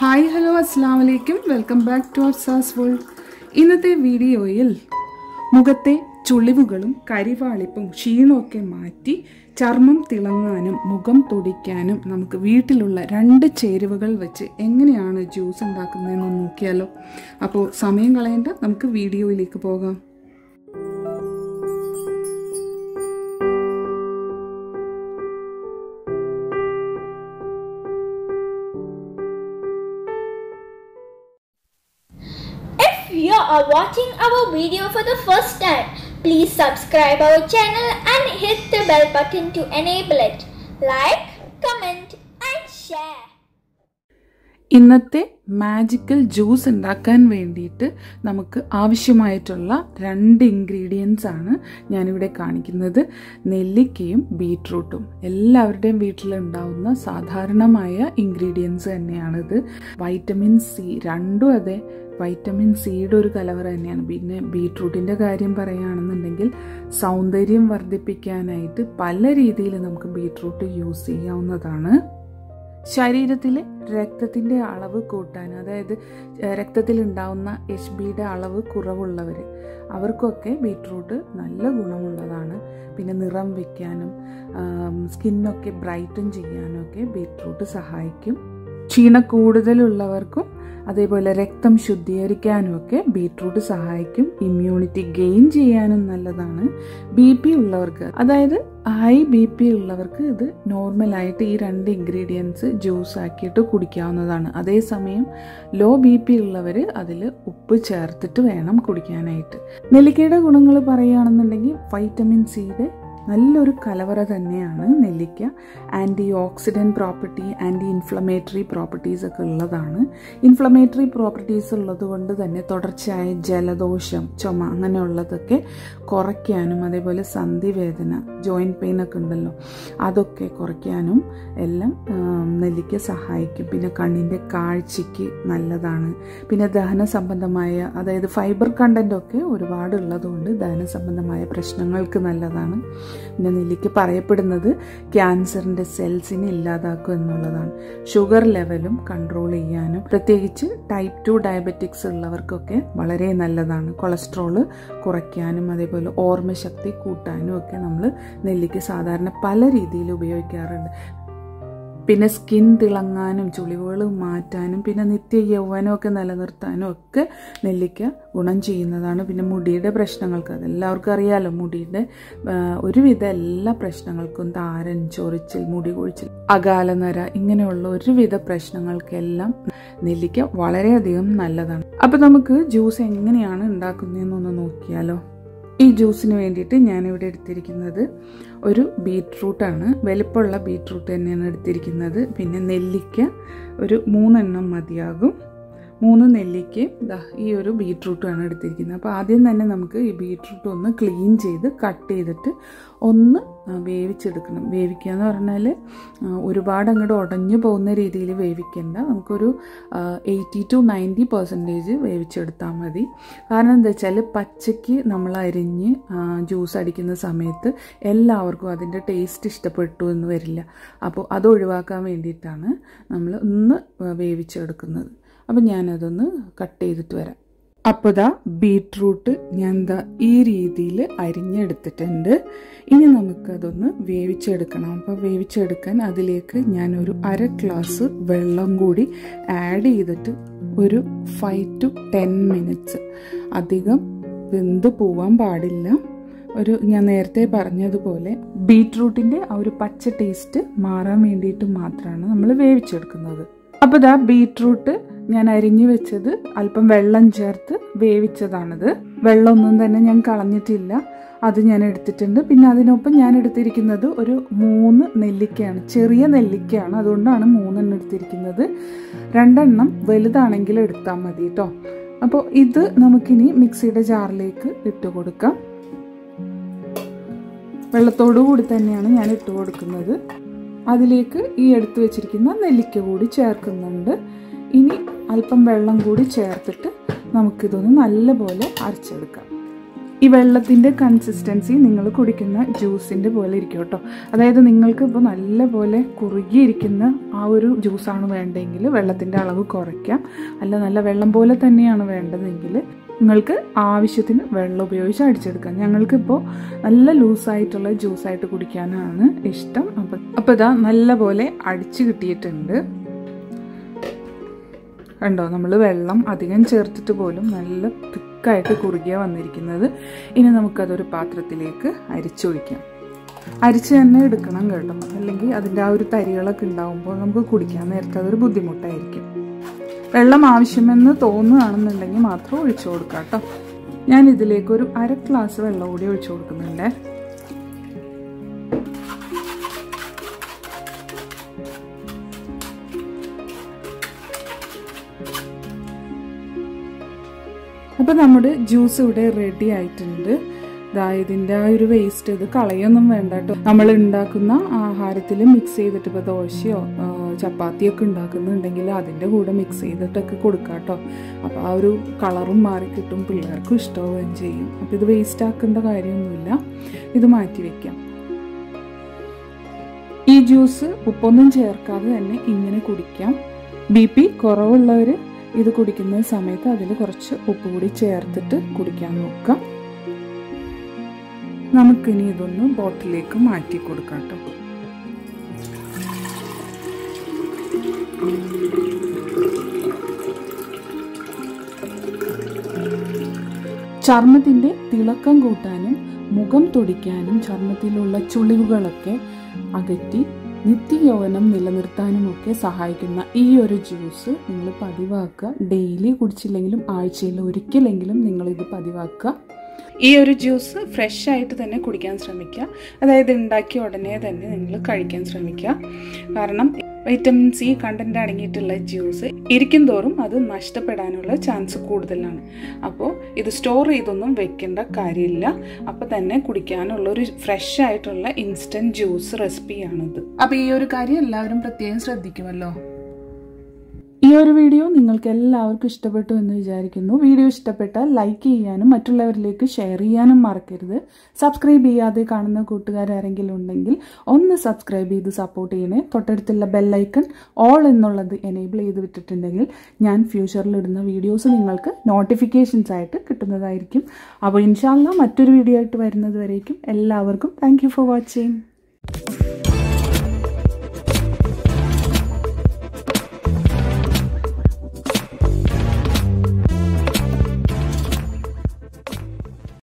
Hi hello അസ്സാം വലൈക്കും welcome back to Arsas world ഇന്നത്തെ വീഡിയോയിൽ മുഖത്തെ ചുളിവുകളും കരിവാളിപ്പും ക്ഷീണമൊക്കെ മാറ്റി ചർമ്മം തിളങ്ങാനും മുഖം തുടിക്കാനും നമുക്ക് വീട്ടിലുള്ള രണ്ട് ചേരുവകൾ വെച്ച് എങ്ങനെയാണ് ജ്യൂസ് ഉണ്ടാക്കുന്നതെന്ന് നോക്കിയാലോ അപ്പോൾ സമയം കളയേണ്ട നമുക്ക് വീഡിയോയിലേക്ക് പോകാം If you are watching our video for the first time, please subscribe our channel and hit the bell button to enable it. Like, comment and share. ഇന്നത്തെ മാജിക്കൽ ജ്യൂസ് ഉണ്ടാക്കാൻ വേണ്ടിയിട്ട് നമുക്ക് ആവശ്യമായിട്ടുള്ള രണ്ട് ഇൻഗ്രീഡിയൻസ് ആണ് ഞാനിവിടെ കാണിക്കുന്നത് നെല്ലിക്കയും ബീട്രൂട്ടും എല്ലാവരുടെയും വീട്ടിലുണ്ടാവുന്ന സാധാരണമായ ഇൻഗ്രീഡിയൻസ് തന്നെയാണിത് വൈറ്റമിൻ സി രണ്ടും അതെ വൈറ്റമിൻ സിയുടെ ഒരു കലവറ തന്നെയാണ് പിന്നെ ബീട്രൂട്ടിൻ്റെ കാര്യം പറയുകയാണെന്നുണ്ടെങ്കിൽ സൗന്ദര്യം വർദ്ധിപ്പിക്കാനായിട്ട് പല രീതിയിൽ നമുക്ക് ബീട്രൂട്ട് യൂസ് ചെയ്യാവുന്നതാണ് ശരീരത്തിലെ രക്തത്തിൻ്റെ അളവ് കൂട്ടാൻ അതായത് രക്തത്തിൽ ഉണ്ടാവുന്ന എച്ച് ബിയുടെ അളവ് കുറവുള്ളവർ അവർക്കൊക്കെ ബീട്രൂട്ട് നല്ല ഗുണമുള്ളതാണ് പിന്നെ നിറം വയ്ക്കാനും സ്കിന്നൊക്കെ ബ്രൈറ്റൻ ചെയ്യാനും ഒക്കെ ബീട്രൂട്ട് സഹായിക്കും ക്ഷീണ കൂടുതലുള്ളവർക്കും അതേപോലെ രക്തം ശുദ്ധീകരിക്കാനും ഒക്കെ ബീട്രൂട്ട് സഹായിക്കും ഇമ്മ്യൂണിറ്റി ഗെയിൻ ചെയ്യാനും നല്ലതാണ് ബി പി ഉള്ളവർക്ക് അതായത് ഹൈ ബി പി ഉള്ളവർക്ക് ഇത് നോർമലായിട്ട് ഈ രണ്ട് ഇൻഗ്രീഡിയൻസ് ജ്യൂസ് ആക്കിയിട്ട് കുടിക്കാവുന്നതാണ് അതേസമയം ലോ ബി പി ഉള്ളവർ അതിൽ ഉപ്പ് ചേർത്തിട്ട് വേണം കുടിക്കാനായിട്ട് നെല്ലിക്കയുടെ ഗുണങ്ങൾ പറയുകയാണെന്നുണ്ടെങ്കിൽ വൈറ്റമിൻ സിയുടെ നല്ലൊരു കലവറ തന്നെയാണ് നെല്ലിക്ക antioxidant property anti inflammatory properties ഒക്കെ ഉള്ളതാണ് ഇൻഫ്ലമേറ്ററി പ്രോപ്പർട്ടീസ് ഉള്ളത് കൊണ്ട് തന്നെ തുടർച്ചയായ ജലദോഷം ചുമ അങ്ങനെയുള്ളതൊക്കെ കുറയ്ക്കാനും അതേപോലെ സന്ധിവേദന ജോയിൻറ്റ് പെയിൻ ഒക്കെ ഉണ്ടല്ലോ അതൊക്കെ കുറയ്ക്കാനും എല്ലാം നെല്ലിക്ക സഹായിക്കും പിന്നെ കണ്ണിൻ്റെ കാഴ്ചയ്ക്ക് നല്ലതാണ് പിന്നെ ദഹന സംബന്ധമായ അതായത് ഫൈബർ കണ്ടൻ്റ് ഒക്കെ ഒരുപാട് ഉള്ളതുകൊണ്ട് ദഹന സംബന്ധമായ പ്രശ്നങ്ങൾക്ക് നല്ലതാണ് പിന്നെ നെല്ലിക്ക പറയപ്പെടുന്നത് ക്യാൻസറിൻ്റെ സെൽസിനെ ഇല്ലാതാക്കും എന്നുള്ളതാണ് ഷുഗർ ലെവലും കൺട്രോൾ ചെയ്യാനും പ്രത്യേകിച്ച് ടൈപ്പ് ടു ഡയബറ്റിക്സ് ഉള്ളവർക്കൊക്കെ വളരെ നല്ലതാണ് കൊളസ്ട്രോള് കുറയ്ക്കാനും അതേപോലെ ഓർമ്മശക്തി കൂട്ടാനും ഒക്കെ നമ്മൾ നെല്ലിക്ക സാധാരണ പല രീതിയിൽ ഉപയോഗിക്കാറുണ്ട് പിന്നെ സ്കിൻ തിളങ്ങാനും ചുളിവുകൾ മാറ്റാനും പിന്നെ നിത്യ യൗവനം ഒക്കെ നിലനിർത്താനും ഒക്കെ നെല്ലിക്ക ഗുണം ചെയ്യുന്നതാണ് പിന്നെ മുടിയുടെ പ്രശ്നങ്ങൾക്ക് അതെല്ലാവർക്കും അറിയാലോ മുടിയുടെ ഒരുവിധ എല്ലാ പ്രശ്നങ്ങൾക്കും താരൻ ചൊറിച്ചിൽ മുടി കൊഴിച്ചിൽ അകാലനര ഇങ്ങനെയുള്ള ഒരുവിധ പ്രശ്നങ്ങൾക്കെല്ലാം നെല്ലിക്ക വളരെയധികം നല്ലതാണ് അപ്പോൾ നമുക്ക് ജ്യൂസ് എങ്ങനെയാണ് ഉണ്ടാക്കുന്നതെന്നൊന്ന് നോക്കിയാലോ ഈ ജ്യൂസിന് വേണ്ടിയിട്ട് ഞാനിവിടെ എടുത്തിരിക്കുന്നത് ഒരു ബീട്രൂട്ടാണ് വലിപ്പമുള്ള ബീട്രൂട്ട് തന്നെയാണ് എടുത്തിരിക്കുന്നത് പിന്നെ നെല്ലിക്ക ഒരു മൂന്നെണ്ണം മതിയാകും മൂന്ന് നെല്ലിക്കയും ദാ ഈ ഒരു ബീട്രൂട്ടുമാണ് എടുത്തിരിക്കുന്നത് അപ്പോൾ ആദ്യം തന്നെ നമുക്ക് ഈ ബീട്രൂട്ട് ഒന്ന് ക്ലീൻ ചെയ്ത് കട്ട് ചെയ്തിട്ട് ഒന്ന് വേവിച്ചെടുക്കണം വേവിക്കുക എന്ന് പറഞ്ഞാൽ ഒരുപാട് അങ്ങോട്ട് ഉടഞ്ഞു പോകുന്ന രീതിയിൽ വേവിക്കേണ്ട നമുക്കൊരു എയ്റ്റി ടു നയൻറ്റി പെർസെൻറ്റേജ് വേവിച്ചെടുത്താൽ മതി കാരണം എന്താ വെച്ചാൽ പച്ചയ്ക്ക് നമ്മൾ അരിഞ്ഞ് ജ്യൂസ് അടിക്കുന്ന സമയത്ത് എല്ലാവർക്കും അതിൻ്റെ ടേസ്റ്റ് ഇഷ്ടപ്പെട്ടു എന്ന് വരില്ല അപ്പോൾ അത് ഒഴിവാക്കാൻ വേണ്ടിയിട്ടാണ് നമ്മൾ ഒന്ന് വേവിച്ചെടുക്കുന്നത് അപ്പം ഞാനതൊന്ന് കട്ട് ചെയ്തിട്ട് വരാം അപ്പോൾ ദാ ബീട്രൂട്ട് ഞാൻ ദാ ഈ രീതിയിൽ അരിഞ്ഞെടുത്തിട്ടുണ്ട് ഇനി നമുക്കതൊന്ന് വേവിച്ചെടുക്കണം അപ്പോൾ വേവിച്ചെടുക്കാൻ അതിലേക്ക് ഞാനൊരു അര ഗ്ലാസ് വെള്ളം കൂടി ആഡ് ചെയ്തിട്ട് ഒരു ഫൈവ് ടു ടെൻ മിനിറ്റ്സ് അധികം വെന്ത് പോവാൻ പാടില്ല ഒരു ഞാൻ നേരത്തെ പറഞ്ഞതുപോലെ ബീട്രൂട്ടിൻ്റെ ആ ഒരു പച്ച ടേസ്റ്റ് മാറാൻ വേണ്ടിയിട്ട് മാത്രമാണ് നമ്മൾ വേവിച്ചെടുക്കുന്നത് അപ്പോൾ ഇതാ ബീട്രൂട്ട് ഞാൻ അരിഞ്ഞു വെച്ചത് അല്പം വെള്ളം ചേർത്ത് വേവിച്ചതാണിത് വെള്ളമൊന്നും തന്നെ ഞാൻ കളഞ്ഞിട്ടില്ല അത് ഞാൻ എടുത്തിട്ടുണ്ട് പിന്നെ അതിനൊപ്പം ഞാൻ എടുത്തിരിക്കുന്നത് ഒരു മൂന്ന് നെല്ലിക്കയാണ് ചെറിയ നെല്ലിക്കയാണ് അതുകൊണ്ടാണ് മൂന്നെണ്ണം എടുത്തിരിക്കുന്നത് രണ്ടെണ്ണം വലുതാണെങ്കിൽ എടുത്താൽ മതി കേട്ടോ അപ്പോൾ ഇത് നമുക്കിനി മിക്സിയുടെ ജാറിലേക്ക് ഇട്ട് കൊടുക്കാം വെള്ളത്തോടു കൂടി തന്നെയാണ് ഞാൻ ഇട്ട് കൊടുക്കുന്നത് അതിലേക്ക് ഈ എടുത്തു വെച്ചിരിക്കുന്ന നെല്ലിക്ക കൂടി ചേർക്കുന്നുണ്ട് ഇനി അല്പം വെള്ളം കൂടി ചേർത്തിട്ട് നമുക്കിതൊന്ന് നല്ലപോലെ അരച്ചെടുക്കാം ഈ വെള്ളത്തിൻ്റെ കൺസിസ്റ്റൻസി നിങ്ങൾ കുടിക്കുന്ന ജ്യൂസിൻ്റെ പോലെ ഇരിക്കും കേട്ടോ അതായത് നിങ്ങൾക്ക് ഇപ്പോൾ നല്ല പോലെ കുറുകിയിരിക്കുന്ന ആ ഒരു ജ്യൂസാണ് വേണ്ടതെങ്കിൽ വെള്ളത്തിൻ്റെ അളവ് കുറയ്ക്കാം അല്ല നല്ല വെള്ളം പോലെ തന്നെയാണ് വേണ്ടതെങ്കിൽ നിങ്ങൾക്ക് ആവശ്യത്തിന് വെള്ളം ഉപയോഗിച്ച് അടിച്ചെടുക്കാം ഞങ്ങൾക്കിപ്പോൾ നല്ല ലൂസായിട്ടുള്ള ജ്യൂസായിട്ട് കുടിക്കാനാണ് ഇഷ്ടം അപ്പം അപ്പോൾ ഇതാ നല്ല പോലെ അടിച്ച് കിട്ടിയിട്ടുണ്ട് കണ്ടോ നമ്മൾ വെള്ളം അധികം ചേർത്തിട്ട് പോലും നല്ല തിക്കായിട്ട് കുറുകിയ വന്നിരിക്കുന്നത് ഇനി നമുക്കതൊരു പാത്രത്തിലേക്ക് അരിച്ചൊഴിക്കാം അരിച്ച് തന്നെ എടുക്കണം കേട്ടോ അല്ലെങ്കിൽ അതിൻ്റെ ആ ഒരു തരികളൊക്കെ ഉണ്ടാവുമ്പോൾ നമുക്ക് കുടിക്കാൻ നേരത്തെ അതൊരു ബുദ്ധിമുട്ടായിരിക്കും വെള്ളം ആവശ്യമെന്ന് തോന്നുകയാണെന്നുണ്ടെങ്കിൽ മാത്രം ഒഴിച്ചു കൊടുക്കാം കേട്ടോ ഞാൻ ഇതിലേക്ക് ഒരു അര ഗ്ലാസ് വെള്ളം കൂടി ഒഴിച്ചു കൊടുക്കുന്നുണ്ട് അപ്പോൾ നമ്മുടെ ജ്യൂസ് ഇവിടെ റെഡി ആയിട്ടുണ്ട് ഇതാ ഇതിൻ്റെ ആ ഒരു വേസ്റ്റ് ഇത് കളയൊന്നും വേണ്ട കേട്ടോ നമ്മൾ ഉണ്ടാക്കുന്ന ആഹാരത്തിൽ മിക്സ് ചെയ്തിട്ട് ഇപ്പോൾ ദോശയോ ചപ്പാത്തിയൊക്കെ ഉണ്ടാക്കുന്നുണ്ടെങ്കിൽ അതിൻ്റെ കൂടെ മിക്സ് ചെയ്തിട്ടൊക്കെ കൊടുക്കാം കേട്ടോ അപ്പോൾ ആ ഒരു കളറും മാറി കിട്ടും പിള്ളേർക്കും ഇഷ്ടമാവുകയും ചെയ്യും അപ്പോൾ ഇത് വേസ്റ്റ് ആക്കേണ്ട കാര്യമൊന്നുമില്ല ഇത് മാറ്റി വെക്കാം ഈ ജ്യൂസ് ഉപ്പൊന്നും ചേർക്കാതെ തന്നെ ഇങ്ങനെ കുടിക്കാം ബി പി കുറവുള്ളവർ ഇത് കുടിക്കുന്ന സമയത്ത് അതിൽ കുറച്ച് ഉപ്പ് കൂടി ചേർത്തിട്ട് കുടിക്കാൻ നോക്കാം നമുക്കിനി ഇതൊന്ന് ബോട്ടിലേക്ക് മാറ്റി കൊടുക്കാം കേട്ടോ ചർമ്മത്തിൻ്റെ തിളക്കം കൂട്ടാനും മുഖം തുടിക്കാനും ചർമ്മത്തിലുള്ള ചുളിവുകളൊക്കെ അകറ്റി നിത്യയൗവനം നിലനിർത്താനുമൊക്കെ സഹായിക്കുന്ന ഈ ഒരു ജ്യൂസ് നിങ്ങൾ പതിവാക്കുക ഡെയിലി കുടിച്ചില്ലെങ്കിലും ആഴ്ചയിൽ ഒരിക്കലെങ്കിലും നിങ്ങളിത് പതിവാക്കുക ഈ ഒരു ജ്യൂസ് ഫ്രഷ് ആയിട്ട് തന്നെ കുടിക്കാൻ ശ്രമിക്കുക അതായത് ഉണ്ടാക്കിയ ഉടനെ തന്നെ നിങ്ങൾ കഴിക്കാൻ ശ്രമിക്കുക കാരണം വൈറ്റമിൻ സി കണ്ടന്റ് അടങ്ങിയിട്ടുള്ള ജ്യൂസ് ഇരിക്കും തോറും അത് നഷ്ടപ്പെടാനുള്ള ചാൻസ് കൂടുതലാണ് അപ്പോൾ ഇത് സ്റ്റോർ ചെയ്തൊന്നും വെക്കേണ്ട കാര്യമില്ല അപ്പോൾ തന്നെ കുടിക്കാനുള്ള ഒരു ഫ്രഷ് ആയിട്ടുള്ള ഇൻസ്റ്റന്റ് ജ്യൂസ് റെസിപ്പിയാണിത് അപ്പോൾ ഈ ഒരു കാര്യം എല്ലാവരും പ്രത്യേകം ശ്രദ്ധിക്കുമല്ലോ ഈ ഒരു വീഡിയോ നിങ്ങൾക്ക് എല്ലാവർക്കും ഇഷ്ടപ്പെട്ടു എന്ന് വിചാരിക്കുന്നു വീഡിയോ ഇഷ്ടപ്പെട്ടാൽ ലൈക്ക് ചെയ്യാനും മറ്റുള്ളവരിലേക്ക് ഷെയർ ചെയ്യാനും മറക്കരുത് സബ്സ്ക്രൈബ് ചെയ്യാതെ കാണുന്ന കൂട്ടുകാരാരെങ്കിലും ഉണ്ടെങ്കിൽ ഒന്ന് സബ്സ്ക്രൈബ് ചെയ്ത് സപ്പോർട്ട് ചെയ്യണേ തൊട്ടടുത്തുള്ള ബെല്ലൈക്കൺ ഓൾ എന്നുള്ളത് എനേബിൾ ചെയ്ത് വിട്ടിട്ടുണ്ടെങ്കിൽ ഞാൻ ഫ്യൂച്ചറിൽ ഇടുന്ന വീഡിയോസ് നിങ്ങൾക്ക് നോട്ടിഫിക്കേഷൻസ് ആയിട്ട് കിട്ടുന്നതായിരിക്കും അപ്പോൾ ഇൻഷാല്ല മറ്റൊരു വീഡിയോ ആയിട്ട് വരുന്നത് വരേക്കും എല്ലാവർക്കും താങ്ക് ഫോർ വാച്ചിങ്